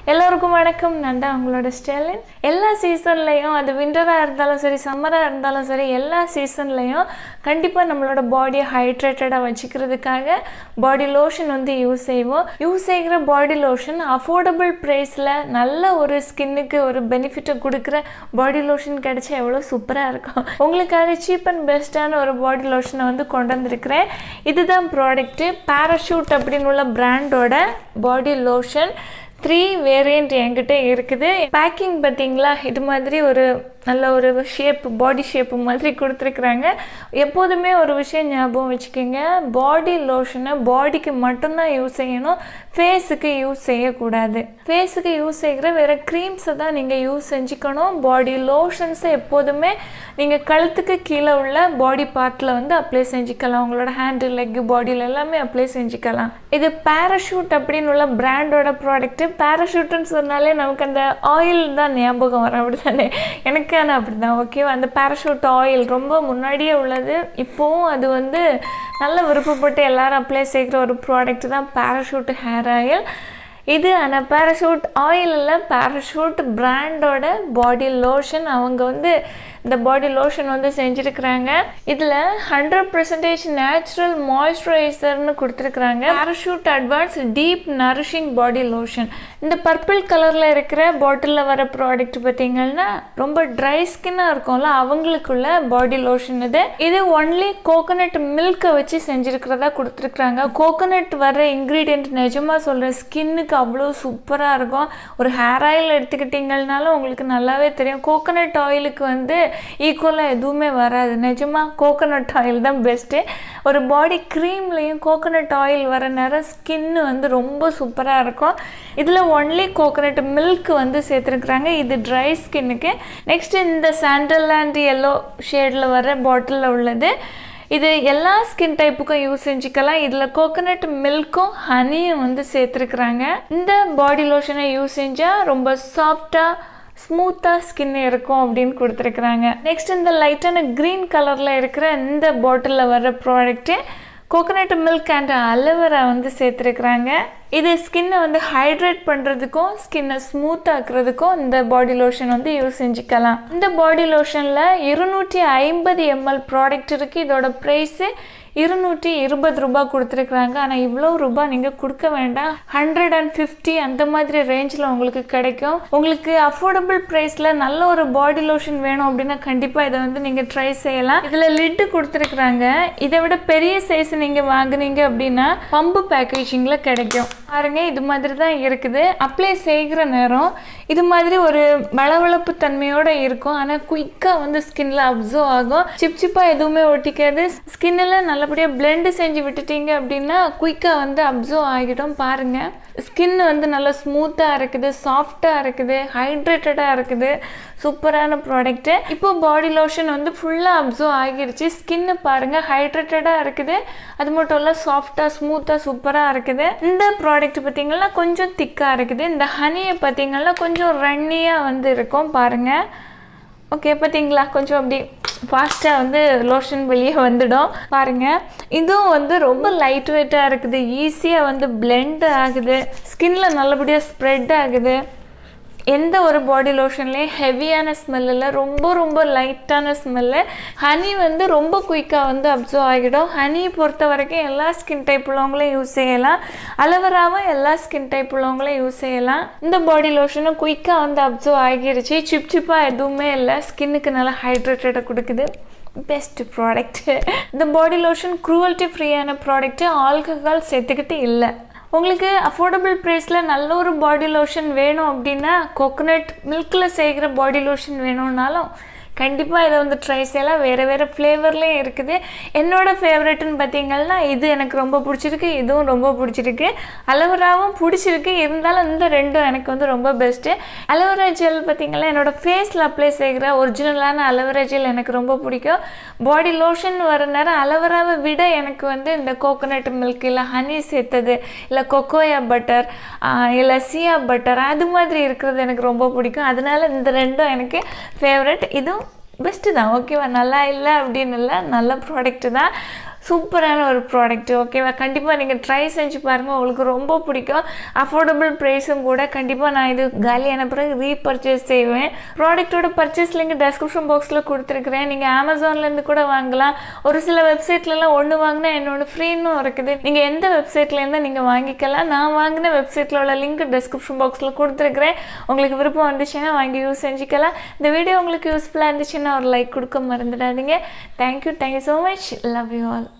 எல்லோருக்கும் வணக்கம் நான் தான் உங்களோட ஸ்டெலின் எல்லா சீசன்லேயும் அது விண்டராக இருந்தாலும் சரி சம்மராக இருந்தாலும் சரி எல்லா சீசன்லேயும் கண்டிப்பாக நம்மளோட பாடியை ஹைட்ரேட்டடாக வச்சுக்கிறதுக்காக பாடி லோஷன் வந்து யூஸ் செய்வோம் யூஸ் செய்கிற பாடி லோஷன் அஃபோர்டபுள் ப்ரைஸில் நல்ல ஒரு ஸ்கின்னுக்கு ஒரு பெனிஃபிட்டை கொடுக்குற பாடி லோஷன் கிடைச்சா எவ்வளோ சூப்பராக இருக்கும் உங்களுக்காக சீப் அண்ட் பெஸ்ட்டான ஒரு பாடி லோஷனை வந்து கொண்டு வந்திருக்கிறேன் இதுதான் ப்ராடக்ட்டு பேராஷூட் அப்படின்னு உள்ள பிராண்டோட பாடி லோஷன் த்ரீ வேரியண்ட் என்கிட்ட இருக்குது பேக்கிங் பார்த்தீங்களா இது மாதிரி ஒரு நல்ல ஒரு ஷேப் பாடி ஷேப்பு மாதிரி கொடுத்துருக்குறாங்க எப்போதுமே ஒரு விஷயம் ஞாபகம் வச்சுக்கோங்க பாடி லோஷனை பாடிக்கு மட்டும்தான் யூஸ் செய்யணும் ஃபேஸுக்கு யூஸ் செய்யக்கூடாது ஃபேஸுக்கு யூஸ் செய்கிற வேறு க்ரீம்ஸை தான் நீங்கள் யூஸ் செஞ்சுக்கணும் பாடி லோஷன்ஸை எப்போதுமே நீங்கள் கழுத்துக்கு கீழே உள்ள பாடி பார்ட்டில் வந்து அப்ளை செஞ்சுக்கலாம் உங்களோட ஹேண்டு லெக்கு பாடியில் எல்லாமே அப்ளை செஞ்சுக்கலாம் இது பேராஷூட் அப்படின்னு உள்ள பிராண்டோட ப்ராடக்ட்டு பேராஷூட்டுன்னு சொன்னாலே நமக்கு அந்த ஆயில் தான் ஞாபகம் வரும் அப்படி தானே எனக்கு ஆனால் அப்படி தான் ஓகேவா அந்த பேராஷூட் ஆயில் ரொம்ப முன்னாடியே உள்ளது இப்போவும் அது வந்து நல்ல விருப்பப்பட்டு எல்லாரும் அப்ளை செய்கிற ஒரு ப்ராடக்ட் தான் பேராஷூட் ஹேர் ஆயில் இது ஆனால் பேராஷூட் ஆயில் இல்லை பேராஷூட் பிராண்டோட பாடி லோஷன் அவங்க வந்து இந்த பாடி லோஷன் வந்து செஞ்சுருக்குறாங்க இதில் ஹண்ட்ரட் பர்சன்டேஜ் நேச்சுரல் மாய்ஸ்சரைசர்னு கொடுத்துருக்குறாங்க Parachute advance deep nourishing body lotion இந்த பர்பிள் கலரில் இருக்கிற பாட்டிலில் வர ப்ராடக்ட் பார்த்தீங்கன்னா ரொம்ப ட்ரை ஸ்கின்னாக இருக்கும்ல அவங்களுக்குள்ள பாடி லோஷன் இது இது ஒன்லி கோகோனட் மில்கை வச்சு செஞ்சுருக்கிறதா கொடுத்துருக்குறாங்க கோகோனட் வர இன்க்ரீடியன்ட் நிஜமாக சொல்கிறேன் ஸ்கின்னுக்கு அவ்வளோ சூப்பராக இருக்கும் ஒரு ஹேர் ஆயில் எடுத்துக்கிட்டிங்கனாலும் உங்களுக்கு நல்லாவே தெரியும் கோகோனட் ஆயிலுக்கு வந்து ஈக்குவலாக எதுவுமே வராது நிஜமாக கோகோனட் ஆயில் தான் பெஸ்ட்டு ஒரு பாடி க்ரீம்லேயும் கோகோனட் ஆயில் வர நேரம் ஸ்கின்னு வந்து ரொம்ப சூப்பராக இருக்கும் இதில் ஒன்லி கோகோனட் மில்க் வந்து சேர்த்துருக்குறாங்க இது ட்ரை ஸ்கின்னுக்கு நெக்ஸ்ட் இந்த சாண்டல் அண்ட் எல்லோ ஷேடில் வர பாட்டிலில் உள்ளது இது எல்லா ஸ்கின் டைப்புக்கும் யூஸ் செஞ்சுக்கலாம் இதில் கோகோனட் மில்க்கும் ஹனியும் வந்து சேர்த்துருக்குறாங்க இந்த பாடி லோஷனை யூஸ் செஞ்சால் ரொம்ப சாஃப்டாக ஸ்மூத்தாக ஸ்கின் இருக்கும் அப்படின்னு கொடுத்துருக்குறாங்க நெக்ஸ்ட் இந்த லைட்டான க்ரீன் கலரில் இருக்கிற இந்த பாட்டிலில் வர்ற product coconut milk and aloe vera வந்து சேர்த்துருக்குறாங்க இது ஸ்கின்னை வந்து ஹைட்ரேட் பண்ணுறதுக்கும் ஸ்கின்னை ஸ்மூத் ஆக்குறதுக்கும் இந்த பாடி லோஷன் வந்து யூஸ் செஞ்சுக்கலாம் இந்த பாடி லோஷனில் இருநூற்றி ஐம்பது எம்எல் ப்ராடக்ட் இருக்குது இதோட ப்ரைஸு இருநூற்றி இருபது ரூபாய் கொடுத்துருக்குறாங்க ஆனால் இவ்வளோ ரூபாய் நீங்கள் கொடுக்க வேண்டாம் ஹண்ட்ரட் அண்ட் ஃபிஃப்டி அந்த மாதிரி ரேஞ்சில் உங்களுக்கு கிடைக்கும் உங்களுக்கு அஃபோர்டபுள் ப்ரைஸில் நல்ல ஒரு பாடி லோஷன் வேணும் அப்படின்னா கண்டிப்பாக இதை வந்து நீங்கள் ட்ரை செய்யலாம் இதில் லிட்டு கொடுத்துருக்குறாங்க இதை விட பெரிய சைஸ் நீங்கள் வாங்குனீங்க அப்படின்னா பம்பு பேக்கேஜிங்கில் கிடைக்கும் பாருங்க இது மாதிரி தான் இருக்குது அப்ளை செய்கிற நேரம் இது மாதிரி ஒரு வளவளப்பு தன்மையோடு இருக்கும் ஆனால் குயிக்காக வந்து ஸ்கின்ல அப்சர்வ் ஆகும் சிப் சிப்பாக எதுவுமே ஒட்டிக்காது ஸ்கின்னில் நல்லபடியாக பிளெண்டு செஞ்சு விட்டுட்டீங்க அப்படின்னா குயிக்காக வந்து அப்சர்வ் ஆகிடும் பாருங்கள் ஸ்கின் வந்து நல்லா ஸ்மூத்தாக இருக்குது சாஃப்டாக இருக்குது ஹைட்ரேட்டடாக இருக்குது சூப்பரான ப்ராடக்ட்டு இப்போ பாடி லோஷன் வந்து ஃபுல்லாக அப்சர்வ் ஆகிருச்சு ஸ்கின்னு பாருங்கள் ஹைட்ரேட்டடாக இருக்குது அது மட்டும் இல்லை சாஃப்டாக ஸ்மூத்தாக சூப்பராக இருக்குது இந்த ப்ராடக்ட் பார்த்திங்கன்னா கொஞ்சம் திக்காக இருக்குது இந்த ஹனியை பார்த்திங்கன்னா கொஞ்சம் ரன்னியாக வந்து இருக்கும் பாருங்கள் ஓகே பார்த்தீங்களா கொஞ்சம் அப்படி ஃபாஸ்ட்டாக வந்து லோஷன் வெளியே வந்துடும் பாருங்கள் இதுவும் வந்து ரொம்ப லைட் வெயிட்டாக இருக்குது ஈஸியாக வந்து பிளெண்ட் ஆகுது ஸ்கின்ல நல்லபடியாக ஸ்ப்ரெட் ஆகுது எந்த ஒரு பாடி லோஷன்லேயும் ஹெவியான ஸ்மெல் இல்லை ரொம்ப ரொம்ப லைட்டான ஸ்மெல்லு ஹனி வந்து ரொம்ப குயிக்காக வந்து அப்சர்வ் ஆகிடும் ஹனி பொறுத்த வரைக்கும் எல்லா ஸ்கின் டைப் உள்ளவங்களையும் யூஸ் செய்யலாம் அலவராவும் எல்லா ஸ்கின் டைப் உள்ளவங்களையும் யூஸ் செய்யலாம் இந்த பாடி லோஷனும் குயிக்காக வந்து அப்சர்வ் ஆகிருச்சு சிப் சிப்பாக எதுவுமே இல்லை ஸ்கின்னுக்கு நல்லா ஹைட்ரேட்டடாக கொடுக்குது பெஸ்ட் ப்ராடக்ட் இந்த பாடி லோஷன் க்ரூவல்ட்டி ஃப்ரீயான ப்ராடக்ட்டு ஆல்கஹால் சேர்த்துக்கிட்டு இல்லை உங்களுக்கு அஃபோர்டபுள் ப்ரைஸில் நல்ல ஒரு பாடி லோஷன் வேணும் அப்படின்னா கோகோனட் மில்கில் செய்கிற பாடி லோஷன் வேணும்னாலும் கண்டிப்பாக இதை வந்து ட்ரை செய்யலாம் வேறு வேறு ஃப்ளேவர்லேயும் இருக்குது என்னோடய ஃபேவரெட்டுன்னு பார்த்தீங்கன்னா இது எனக்கு ரொம்ப பிடிச்சிருக்கு இதுவும் ரொம்ப பிடிச்சிருக்கு அலோவேராவும் பிடிச்சிருக்கு இருந்தாலும் இந்த ரெண்டும் எனக்கு வந்து ரொம்ப பெஸ்ட்டு அலோவேரா ஜெல் பார்த்தீங்கன்னா என்னோடய ஃபேஸில் அப்ளை செய்கிற ஒரிஜினலான அலோவேரா ஜெல் எனக்கு ரொம்ப பிடிக்கும் பாடி லோஷன் வர நேரம் அலோவேராவை விட எனக்கு வந்து இந்த கோகோனட் மில்க் இல்லை ஹனி சேர்த்தது இல்லை கொக்கோயா பட்டர் இல்லை சியா பட்டர் அது மாதிரி இருக்கிறது எனக்கு ரொம்ப பிடிக்கும் அதனால இந்த ரெண்டும் எனக்கு ஃபேவரட் இதுவும் பெஸ்ட்டு தான் ஓகேவா நல்லா இல்லை அப்படின்னு இல்லை நல்ல ப்ராடக்ட்டு தான் சூப்பரான ஒரு ப்ராடக்ட் ஓகேவா கண்டிப்பாக நீங்கள் ட்ரை செஞ்சு பாருங்கள் உங்களுக்கு ரொம்ப பிடிக்கும் அஃபோர்டபுள் ப்ரைஸும் கூட கண்டிப்பாக நான் இது காலியான பிறகு ரீபர்ச்சேஸ் செய்வேன் ப்ராடக்ட்டோட பர்ச்சேஸ் லிங்க் டெஸ்கிரிப்ஷன் பாக்ஸில் கொடுத்துருக்குறேன் நீங்கள் அமேசான்லேருந்து கூட வாங்கலாம் ஒரு சில வெப்சைட்லலாம் ஒன்று வாங்கினா இன்னொன்று ஃப்ரீன்னு இருக்குது நீங்கள் எந்த வெப்சைட்லேருந்து நீங்கள் வாங்கிக்கலாம் நான் வாங்கின வெப்சைட்டில் உள்ள லிங்க் டெஸ்கிரிப்ஷன் பாக்ஸில் கொடுத்துருக்குறேன் உங்களுக்கு விருப்பம் வந்துச்சுன்னா வாங்கி யூஸ் செஞ்சுக்கலாம் இந்த வீடியோ உங்களுக்கு யூஸ்ஃபுல்லாக இருந்துச்சுன்னா ஒரு லைக் கொடுக்க மறந்துடாதீங்க thank you thank you so much love you all